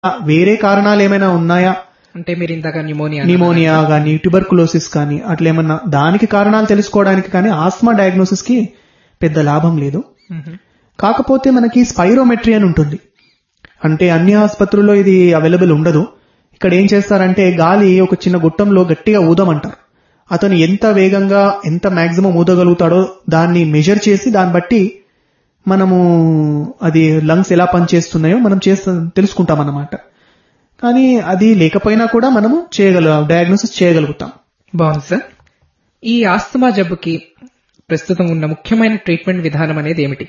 వేరే కారణాలు ఏమైనా ఉన్నాయా అంటే మీరు ఇందాక న్యూమోనియా నిమోనియా కానీ ట్యూబర్కులోసిస్ కానీ అట్లా ఏమన్నా దానికి కారణాలు తెలుసుకోవడానికి కానీ ఆస్మా డయాగ్నోసిస్ కి పెద్ద లాభం లేదు కాకపోతే మనకి స్పైరోమెట్రీ అని ఉంటుంది అంటే అన్ని ఆసుపత్రుల్లో ఇది అవైలబుల్ ఉండదు ఇక్కడ ఏం చేస్తారంటే గాలి ఒక చిన్న గుట్టంలో గట్టిగా ఊదమంటారు అతను ఎంత వేగంగా ఎంత మాక్సిమం ఊదగలుగుతాడో దాన్ని మెజర్ చేసి దాన్ని బట్టి మనము అది లంగ్స్ ఎలా పనిచేస్తున్నాయో మనం చేస్తా తెలుసుకుంటాం అన్నమాట కానీ అది లేకపోయినా కూడా మనము చేయగల డయాగ్నోసిస్ చేయగలుగుతాం బాగుంది సార్ ఈ ఆస్తమా జబ్బుకి ప్రస్తుతం ఉన్న ముఖ్యమైన ట్రీట్మెంట్ విధానం అనేది ఏమిటి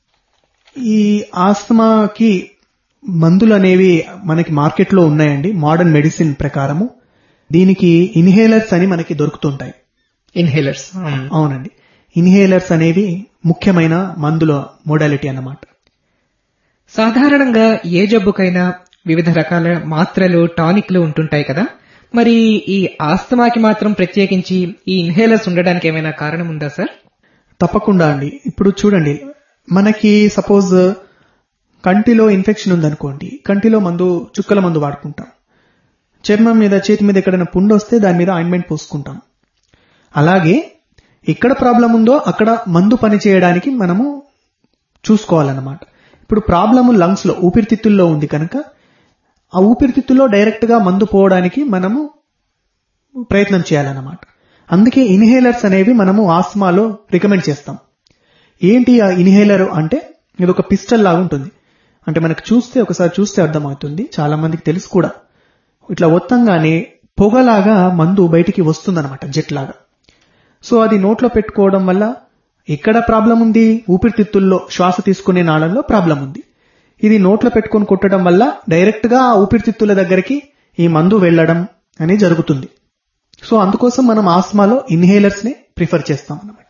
ఈ ఆస్తమాకి మందులు అనేవి మనకి మార్కెట్లో ఉన్నాయండి మోడర్న్ మెడిసిన్ ప్రకారము దీనికి ఇన్హేలర్స్ అని మనకి దొరుకుతుంటాయి ఇన్హేలర్స్ అవునండి ఇన్హేలర్స్ అనేవి ముఖ్యమైన మందుల మోడాలిటీ అన్నమాట సాధారణంగా ఏ జబ్బుకైనా వివిధ రకాల మాత్రలు టానిక్లు ఉంటుంటాయి కదా మరి ఈ ఆస్తమాకి మాత్రం ప్రత్యేకించి ఈ ఇన్హేలర్స్ ఉండడానికి ఏమైనా కారణం ఉందా సార్ తప్పకుండా అండి ఇప్పుడు చూడండి మనకి సపోజ్ కంటిలో ఇన్ఫెక్షన్ ఉందనుకోండి కంటిలో మందు చుక్కల మందు వాడుకుంటాం చర్మం మీద చేతి మీద ఎక్కడైనా పుండు వస్తే దాని మీద ఆయింట్మెంట్ పూసుకుంటాం అలాగే ఎక్కడ ప్రాబ్లం ఉందో అక్కడ మందు పని చేయడానికి మనము చూసుకోవాలన్నమాట ఇప్పుడు ప్రాబ్లము లంగ్స్ లో ఊపిరితిత్తుల్లో ఉంది కనుక ఆ ఊపిరితిత్తుల్లో డైరెక్ట్ గా మందు పోవడానికి మనము ప్రయత్నం చేయాలన్నమాట అందుకే ఇన్హేలర్స్ అనేవి మనము ఆస్మాలో రికమెండ్ చేస్తాం ఏంటి ఆ ఇన్హేలర్ అంటే ఇది ఒక పిస్టల్ లాగా ఉంటుంది అంటే మనకు చూస్తే ఒకసారి చూస్తే అర్థమవుతుంది చాలా మందికి తెలుసు కూడా ఇట్లా ఒత్తంగానే పొగలాగా మందు బయటికి వస్తుందన్నమాట జెట్ లాగా సో అది నోట్లో పెట్టుకోవడం వల్ల ఎక్కడ ప్రాబ్లం ఉంది ఊపిరితిత్తుల్లో శ్వాస తీసుకునే నాళంలో ప్రాబ్లం ఉంది ఇది నోట్లో పెట్టుకొని కొట్టడం వల్ల డైరెక్ట్ గా ఆ ఊపిరితిత్తుల దగ్గరికి ఈ మందు వెళ్ళడం అనేది జరుగుతుంది సో అందుకోసం మనం ఆస్మాలో ఇన్హేలర్స్ ని ప్రిఫర్ చేస్తాం అన్నమాట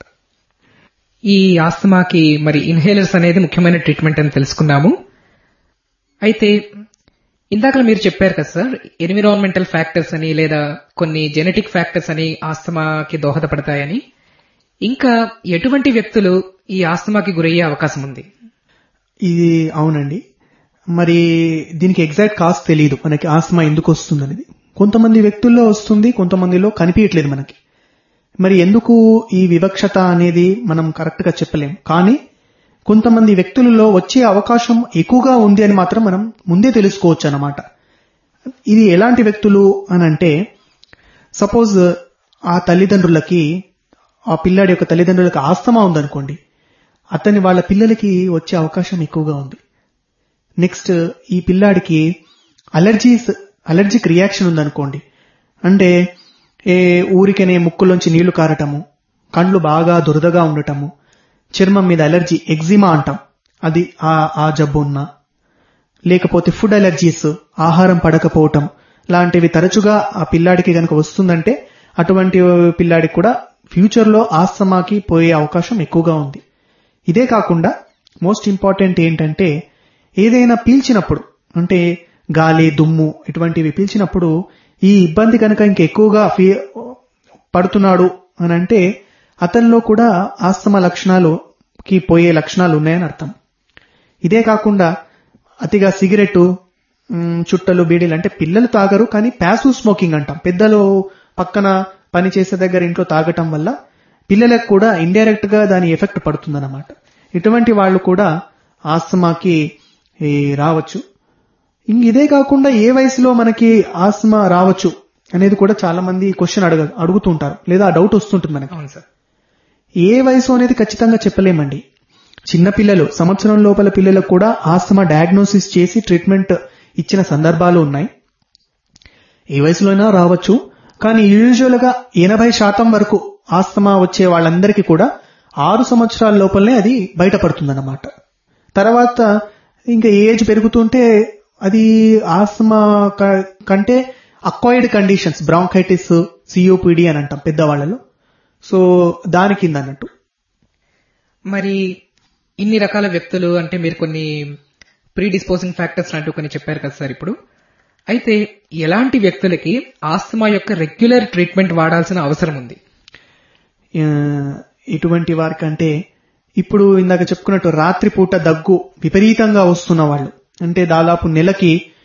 ఈ ఆస్తమాకి మరి ఇన్హేలర్స్ అనేది ముఖ్యమైన ట్రీట్మెంట్ అని తెలుసుకున్నాము అయితే ఇందాక మీరు చెప్పారు కదా సార్ ఎన్విరాన్మెంటల్ ఫ్యాక్టర్స్ అని లేదా కొన్ని జెనెటిక్ ఫ్యాక్టర్స్ అని ఆస్తమాకి దోహదపడతాయని ఇంకా ఎటువంటి వ్యక్తులు ఈ ఆస్తమాకి గురయ్యే అవకాశం ఉంది ఇది అవునండి మరి దీనికి ఎగ్జాక్ట్ కాస్ట్ తెలియదు మనకి ఆస్మా ఎందుకు వస్తుంది అనేది కొంతమంది వ్యక్తుల్లో వస్తుంది కొంతమందిలో కనిపించట్లేదు మనకి మరి ఎందుకు ఈ వివక్షత అనేది మనం కరెక్ట్ గా చెప్పలేం కానీ కొంతమంది వ్యక్తులలో వచ్చే అవకాశం ఎక్కువగా ఉంది అని మాత్రం మనం ముందే తెలుసుకోవచ్చు అన్నమాట ఇది ఎలాంటి వ్యక్తులు అని అంటే సపోజ్ ఆ తల్లిదండ్రులకి ఆ పిల్లాడి యొక్క తల్లిదండ్రులకు ఆస్తమా ఉందనుకోండి అతని వాళ్ళ పిల్లలకి వచ్చే అవకాశం ఎక్కువగా ఉంది నెక్స్ట్ ఈ పిల్లాడికి అలర్జీస్ అలర్జిక్ రియాక్షన్ ఉందనుకోండి అంటే ఏ ఊరికనే ముక్కులోంచి నీళ్లు కారటము కండ్లు బాగా దురదగా ఉండటము చర్మం మీద అలర్జీ ఎగ్జిమా అంటాం అది ఆ ఆ జబ్బు ఉన్నా లేకపోతే ఫుడ్ అలర్జీస్ ఆహారం పడకపోవటం లాంటివి తరచుగా ఆ పిల్లాడికి గనక వస్తుందంటే అటువంటి పిల్లాడికి కూడా ఫ్యూచర్ లో ఆస్తమాకి పోయే అవకాశం ఎక్కువగా ఉంది ఇదే కాకుండా మోస్ట్ ఇంపార్టెంట్ ఏంటంటే ఏదైనా పీల్చినప్పుడు అంటే గాలి దుమ్ము ఇటువంటివి పీల్చినప్పుడు ఈ ఇబ్బంది కనుక ఇంక ఎక్కువగా ఫీ పడుతున్నాడు అని అంటే అతనిలో కూడా ఆస్తమా లక్షణాలుకి పోయే లక్షణాలు ఉన్నాయని అర్థం ఇదే కాకుండా అతిగా సిగరెట్ చుట్టలు బీడీలు అంటే పిల్లలు తాగరు కానీ ప్యాసివ్ స్మోకింగ్ అంటాం పెద్దలు పక్కన పని చేసే దగ్గర ఇంట్లో తాగటం వల్ల పిల్లలకు కూడా ఇండైరెక్ట్ గా దాని ఎఫెక్ట్ పడుతుందన్నమాట ఇటువంటి వాళ్ళు కూడా ఆస్తమాకి రావచ్చు ఇంక ఇదే కాకుండా ఏ వయసులో మనకి ఆస్తమా రావచ్చు అనేది కూడా చాలా మంది క్వశ్చన్ అడగ అడుగుతుంటారు లేదా డౌట్ వస్తుంటుంది మనకి అవును సార్ ఏ వయసు అనేది ఖచ్చితంగా చెప్పలేమండి చిన్న పిల్లలు సంవత్సరం లోపల పిల్లలకు కూడా ఆస్తమా డయాగ్నోసిస్ చేసి ట్రీట్మెంట్ ఇచ్చిన సందర్భాలు ఉన్నాయి ఏ వయసులోనైనా రావచ్చు కానీ యూజువల్ గా ఎనభై శాతం వరకు ఆస్తమా వచ్చే వాళ్ళందరికీ కూడా ఆరు సంవత్సరాల లోపలనే అది బయటపడుతుందన్నమాట తర్వాత ఇంకా ఏజ్ పెరుగుతుంటే అది ఆస్తమా కంటే అక్వైర్డ్ కండిషన్స్ బ్రాంకైటిస్ సిఓపిడి అని అంటాం పెద్దవాళ్లలో సో దాని కింద అన్నట్టు మరి ఇన్ని రకాల వ్యక్తులు అంటే మీరు కొన్ని ప్రీ డిస్పోజింగ్ ఫ్యాక్టర్స్ అంటూ కొన్ని చెప్పారు కదా సార్ ఇప్పుడు అయితే ఎలాంటి వ్యక్తులకి ఆస్తమా యొక్క రెగ్యులర్ ట్రీట్మెంట్ వాడాల్సిన అవసరం ఉంది ఇటువంటి వారికంటే ఇప్పుడు ఇందాక చెప్పుకున్నట్టు రాత్రిపూట దగ్గు విపరీతంగా వస్తున్న వాళ్ళు అంటే దాదాపు నెలకి